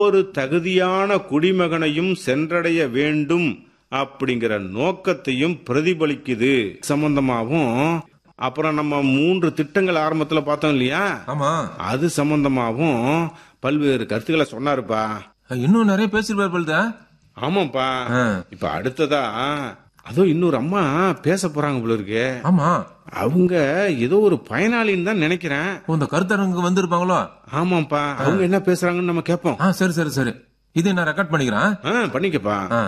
ஒரு தகுதியான குடிமகனையும் சென்றடைய வேண்டும் அப்படிங்கிற நோக்கத்தையும் பிரதிபலிக்குது சம்பந்தமாவும் அப்புறம் நம்ம மூன்று திட்டங்கள் ஆரம்பத்துல பார்த்தோம் இல்லையா ஆமா அது சம்பந்தமாவும் பல்வேறு கருத்துக்களை சொன்னாருப்பா இன்னும் நிறைய பேசிருப்பார் போல்த ஆமாப்பா ஆ. இப்ப அடுத்ததா அதோ இன்னொரு அம்மா பேச போறாங்க போல இருக்கு ஆமா அவங்க ஏதோ ஒரு பயனாளின்னு தான் நினைக்கிறேன் ஓ, இந்த கருத்தரங்கு வந்திருப்பாங்களோ ஆமாப்பா அவங்க என்ன பேசுறாங்கன்னு நம்ம கேட்போம் ஆ சரி சரி சரி இதை நான் ரெக்கார்ட் பண்ணிக்கிறேன் ஆ, பண்ணிக்கப்பா ஆ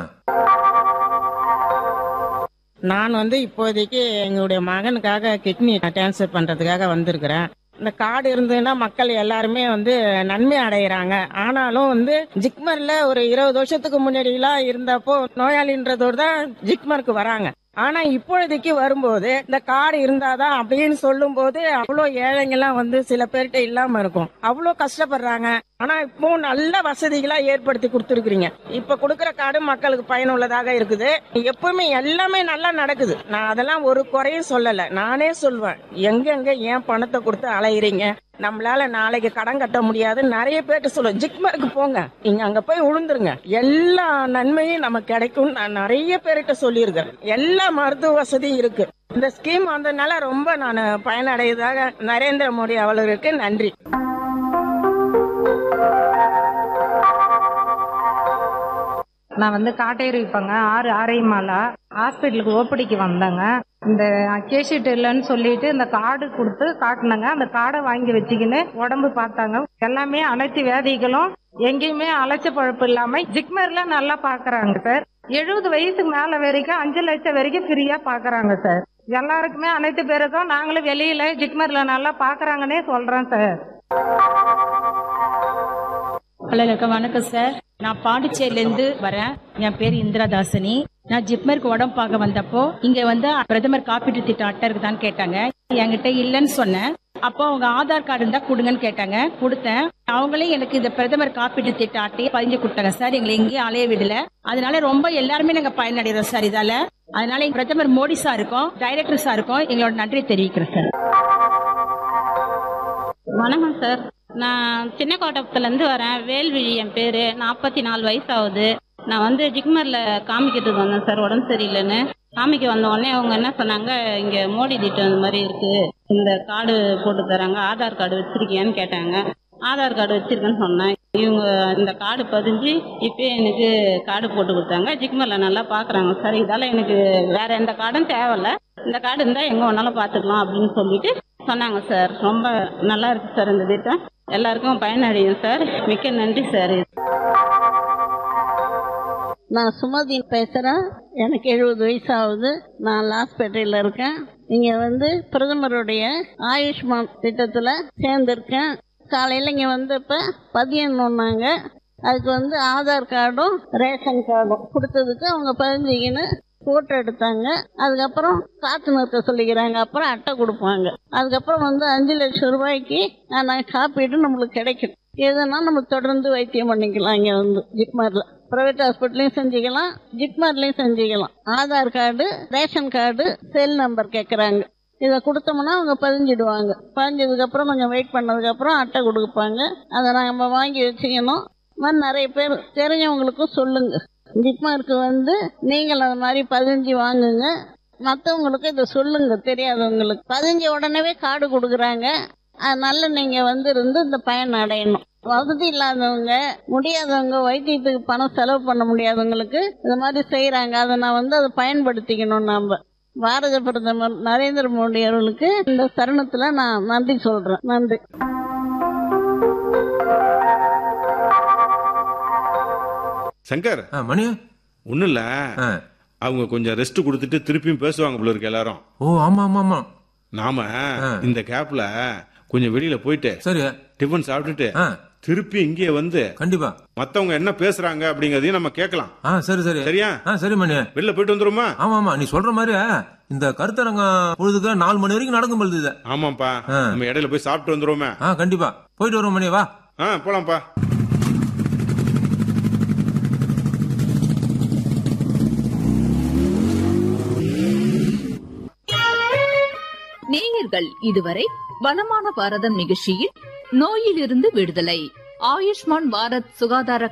நான் வந்து இப்போதைக்கு எங்களுடைய மகனுக்காக கிட்னி டிரான்ஸ்ஃபர் பண்றதுக்காக வந்திருக்கிறேன் இந்த கார்டு இருந்ததுன்னா மக்கள் எல்லாருமே வந்து நன்மை அடைகிறாங்க ஆனாலும் வந்து ஜிக்மர்ல ஒரு இருபது வருஷத்துக்கு முன்னாடி எல்லாம் இருந்தப்போ நோயாளின்றதோடு தான் ஜிக்மருக்கு வராங்க ஆனா இப்பொழுதைக்கு வரும்போது இந்த கார்டு இருந்தாதான் அப்படின்னு சொல்லும் போது அவ்வளோ ஏழைங்கெல்லாம் வந்து சில பேர்கிட்ட இல்லாம இருக்கும் அவ்வளோ கஷ்டப்படுறாங்க ஆனா இப்போ நல்ல வசதிகளா ஏற்படுத்தி கொடுத்துருக்கீங்க இப்ப கொடுக்கற கார்டு மக்களுக்கு பயனுள்ளதாக இருக்குது எப்பவுமே எல்லாமே நல்லா நடக்குது நான் அதெல்லாம் ஒரு குறையும் சொல்லல நானே சொல்வேன் எங்கெங்க ஏன் பணத்தை கொடுத்து அலையிறீங்க நம்மளால நாளைக்கு கடன் கட்ட முடியாது நிறைய பேர்ட்ட சொல்லுவேன் ஜிக்மருக்கு போங்க நீங்க அங்க போய் உளுந்துருங்க எல்லா நன்மையும் நமக்கு கிடைக்கும் நான் நிறைய பேர்கிட்ட சொல்லியிருக்கேன் எல்லா மருத்துவ வசதியும் இருக்கு இந்த ஸ்கீம் வந்ததுனால ரொம்ப நான் பயனடைவதாக நரேந்திர மோடி அவர்களுக்கு நன்றி நான் வந்து காட்டேரி வைப்பேங்க ஆறு ஆரை மாலா ஹாஸ்பிட்டலுக்கு ஓப்படிக்கு வந்தேங்க இந்த கேஷீட் இல்லைன்னு சொல்லிட்டு இந்த கார்டு கொடுத்து காட்டினாங்க அந்த கார்டை வாங்கி வச்சுக்கின்னு உடம்பு பார்த்தாங்க எல்லாமே அனைத்து வியாதிகளும் எங்கேயுமே அலைச்ச பழப்பு இல்லாம ஜிக்மர்ல நல்லா பாக்குறாங்க சார் எழுபது வயசுக்கு மேல வரைக்கும் அஞ்சு லட்சம் வரைக்கும் ஃப்ரீயா பாக்குறாங்க சார் எல்லாருக்குமே அனைத்து பேருக்கும் நாங்களும் வெளியில ஜிக்மர்ல நல்லா பாக்குறாங்கன்னே சொல்றேன் சார் ஹலோ வணக்கம் வணக்கம் சார் நான் பாண்டிச்சேரியிலேருந்து வரேன் என் பேர் இந்திரா தாசினி நான் ஜிப்மருக்கு உடம்பு பார்க்க வந்தப்போ இங்க வந்து பிரதமர் காப்பீட்டு திட்டம் அட்டை இருக்குதான்னு கேட்டாங்க என்கிட்ட இல்லைன்னு சொன்னேன் அப்போ அவங்க ஆதார் கார்டு இருந்தா கொடுங்கன்னு கேட்டாங்க கொடுத்தேன் அவங்களே எனக்கு இந்த பிரதமர் காப்பீட்டு திட்ட அட்டையை பதிஞ்சு கொடுத்தாங்க சார் எங்களை எங்கேயும் அலைய விடல அதனால ரொம்ப எல்லாருமே நாங்க பயனடைகிறோம் சார் இதால அதனால எங்க பிரதமர் மோடி சாருக்கும் டைரக்டர் சாருக்கும் எங்களோட நன்றி தெரிவிக்கிறேன் சார் வணக்கம் சார் நான் சின்ன கோட்டப்புலேருந்து வரேன் வேல்விழி என் பேர் நாற்பத்தி நாலு வயசு ஆகுது நான் வந்து ஜிக்மரில் காமிக்கிறதுக்கு வந்தேன் சார் உடம்பு சரியில்லைன்னு காமிக்க வந்த உடனே அவங்க என்ன சொன்னாங்க இங்கே மோடி திட்டம் இந்த மாதிரி இருக்கு இந்த கார்டு போட்டு தராங்க ஆதார் கார்டு வச்சிருக்கியான்னு கேட்டாங்க ஆதார் கார்டு வச்சிருக்கேன்னு சொன்னேன் இவங்க இந்த கார்டு பதிஞ்சு இப்போ எனக்கு கார்டு போட்டு கொடுத்தாங்க ஜிக்மரில் நல்லா பார்க்குறாங்க சார் இதால எனக்கு வேற எந்த கார்டும் தேவையில்ல இந்த கார்டு இருந்தால் எங்கே வேணாலும் பார்த்துக்கலாம் அப்படின்னு சொல்லிட்டு சொன்னாங்க சார் ரொம்ப நல்லா இருக்கு சார் இந்த திட்டம் எல்லாருக்கும் பயனடையும் சார் மிக்க நன்றி சார் நான் சுமதி பேசுறேன் எனக்கு எழுபது வயசு ஆகுது நான் லாஸ்பேட்டையில் இருக்கேன் இங்க வந்து பிரதமருடைய ஆயுஷ்மான் திட்டத்துல சேர்ந்திருக்கேன் காலையில இங்க வந்தப்ப பதியணுன்னாங்க அதுக்கு வந்து ஆதார் கார்டும் ரேஷன் கார்டும் கொடுத்ததுக்கு அவங்க பதிஞ்சிக்கின்னு போட்டோ எடுத்தாங்க அதுக்கப்புறம் காத்து நிறுத்த சொல்லிக்கிறாங்க அப்புறம் அட்டை கொடுப்பாங்க அதுக்கப்புறம் வந்து அஞ்சு லட்சம் ரூபாய்க்கு நான் காப்பீடு நம்மளுக்கு கிடைக்கும் எதுனா நம்ம தொடர்ந்து வைத்தியம் பண்ணிக்கலாம் இங்க வந்து ஜிப்மார்ல பிரைவேட் ஹாஸ்பிட்டலையும் செஞ்சுக்கலாம் ஜிப்மார்லயும் செஞ்சுக்கலாம் Aadhaar card ration card cell number கேட்குறாங்க இதை கொடுத்தோம்னா அவங்க பதிஞ்சிடுவாங்க பதிஞ்சதுக்கு அப்புறம் கொஞ்சம் வெயிட் பண்ணதுக்கு அப்புறம் அட்டை கொடுப்பாங்க அதை நம்ம வாங்கி வச்சுக்கணும் இந்த மாதிரி நிறைய பேர் தெரிஞ்சவங்களுக்கும் சொல்லுங்க ஜிப்மார்க்கு வந்து நீங்கள் அது மாதிரி பதிஞ்சு வாங்குங்க மற்றவங்களுக்கு இதை சொல்லுங்க தெரியாதவங்களுக்கு பதிஞ்ச உடனே கார்டு கொடுக்குறாங்க அதனால நீங்க வந்து இருந்து இந்த பயன் அடையணும் வசதி இல்லாதவங்க முடியாதவங்க வைத்தியத்துக்கு பணம் செலவு பண்ண முடியாதவங்களுக்கு இந்த மாதிரி செய்யறாங்க அதை நான் வந்து அதை பயன்படுத்திக்கணும் நாம பாரத பிரதமர் நரேந்திர மோடி அவர்களுக்கு இந்த தருணத்துல நான் நன்றி சொல்றேன் நன்றி சங்கர் ஆ, மணி ஒண்ணும் இல்ல ஆ. அவங்க கொஞ்சம் ரெஸ்ட் கொடுத்துட்டு திருப்பியும் பேசுவாங்க போல இருக்கு எல்லாரும் ஓ ஆமா ஆமா ஆமா நாம இந்த கேப்ல கொஞ்சம் வெளியில போயிட்டு சரி டிஃபன் சாப்பிட்டுட்டு ஆ திருப்பி இங்கே வந்து கண்டிப்பா மத்தவங்க என்ன பேசுறாங்க அப்படிங்கறதையும் நம்ம கேட்கலாம் ஆ சரி சரி சரியா ஆ சரி மணி வெளில போயிட்டு வந்துருமா ஆமா ஆமா நீ சொல்ற மாதிரி இந்த கருத்தரங்கம் பொழுதுக்கு நாலு மணி வரைக்கும் நடக்கும் பொழுது இது ஆமாப்பா ஆ. நம்ம இடையில போய் சாப்பிட்டு வந்துருவோமே ஆ கண்டிப்பா போயிட்டு வருவோம் மணி வா ஆ போலாம்ப்பா நேயர்கள் இதுவரை வனமான பாரதம் நிகழ்ச்சியில் நோயிலிருந்து விடுதலை ஆயுஷ்மான் பாரத் சுகாதார